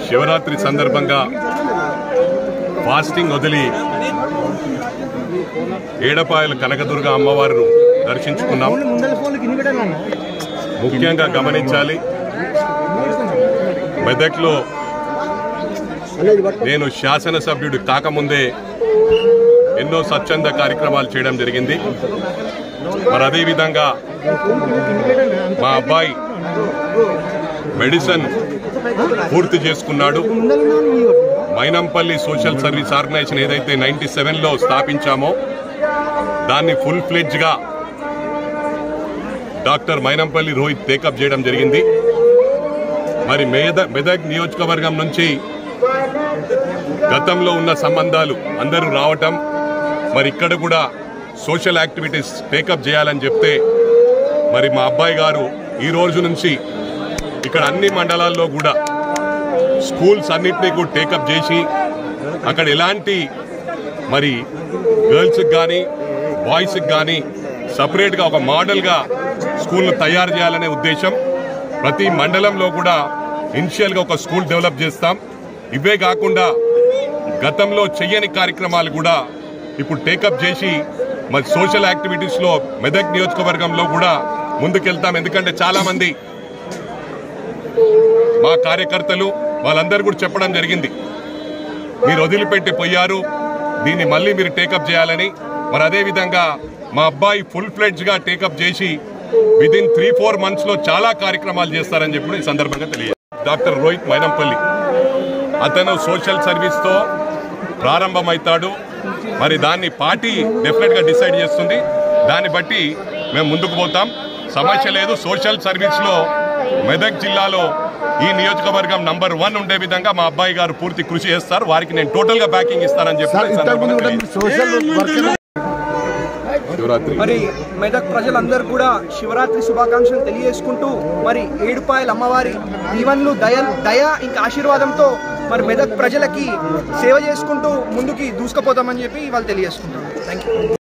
శివరాత్రి సందర్భంగా ఫాస్టింగ్ వదిలి ఏడపాయల కనకదుర్గ అమ్మవారిని దర్శించుకున్నాం ముఖ్యంగా గమనించాలి మెదక్లో నేను శాసనసభ్యుడు కాకముందే ఎన్నో స్వచ్ఛంద కార్యక్రమాలు చేయడం జరిగింది మరి అదేవిధంగా మా అబ్బాయి మెడిసిన్ పూర్తి చేసుకున్నాడు మైనంపల్లి సోషల్ సర్వీస్ ఆర్గనైజేషన్ ఏదైతే నైన్టీ సెవెన్లో స్థాపించామో దాన్ని ఫుల్ ఫ్లెడ్జ్గా డాక్టర్ మైనంపల్లి రోహిత్ టేకప్ చేయడం జరిగింది మరి మెద మెదక్ నియోజకవర్గం నుంచి గతంలో ఉన్న సంబంధాలు అందరూ రావటం మరి ఇక్కడ కూడా సోషల్ యాక్టివిటీస్ టేకప్ చేయాలని చెప్తే మరి మా అబ్బాయి గారు ఈ రోజు నుంచి ఇక్కడ అన్ని మండలాల్లో కూడా స్కూల్స్ అన్నింటినీ కూడా టేకప్ చేసి అక్కడ ఎలాంటి మరి గర్ల్స్కి కానీ బాయ్స్కి కానీ సపరేట్గా ఒక మోడల్గా స్కూల్ను తయారు చేయాలనే ఉద్దేశం ప్రతి మండలంలో కూడా ఇనిషియల్గా ఒక స్కూల్ డెవలప్ చేస్తాం ఇవే కాకుండా గతంలో చెయ్యని కార్యక్రమాలు కూడా ఇప్పుడు టేకప్ చేసి మరి సోషల్ యాక్టివిటీస్లో మెదక్ నియోజకవర్గంలో కూడా ముందుకెళ్తాం ఎందుకంటే చాలా మంది మా కార్యకర్తలు వాళ్ళందరూ కూడా చెప్పడం జరిగింది మీరు వదిలిపెట్టి పోయారు దీన్ని మళ్ళీ మీరు టేకప్ చేయాలని మరి అదే విధంగా మా అబ్బాయి ఫుల్ ఫ్లెడ్జ్ గా టేకప్ చేసి within three four months లో చాలా కార్యక్రమాలు చేస్తారని చెప్పి ఈ సందర్భంగా తెలియదు డాక్టర్ రోహిత్ మైనంపల్లి అతను సోషల్ సర్వీస్ తో ప్రారంభమవుతాడు మరి దాన్ని పార్టీ డెఫినెట్ గా డిసైడ్ చేస్తుంది దాన్ని బట్టి మేము ముందుకు పోతాం సమస్య లేదు సోషల్ సర్వీస్ లో మెదక్ జిల్లాలో ఈ నియోజకవర్గం నంబర్ వన్ ఉండే విధంగా మా అబ్బాయి గారు పూర్తి కృషి చేస్తారు వారికి నేను టోటల్ గా బ్యాకింగ్ ఇస్తానని చెప్పి ఈ సందర్భంగా తెలియజేస్తున్నాను. సోషల్ వర్కర్ శివరాత్రి మరి మెదక్ ప్రజలందరూ కూడా శివరాత్రి శుభాకాంక్షలు తెలియజేసుకుంటూ మరి ఏడుపాయల అమ్మవారి దీవెనలు దయ దయ ఇంకా ఆశీర్వాదంతో మరి మెదక్ ప్రజలకి సేవ చేసుకుంటూ ముందుకి దూసుకుపోతామని చెప్పి వాళ్ళు తెలియజేసుకుంటారు థ్యాంక్ యూ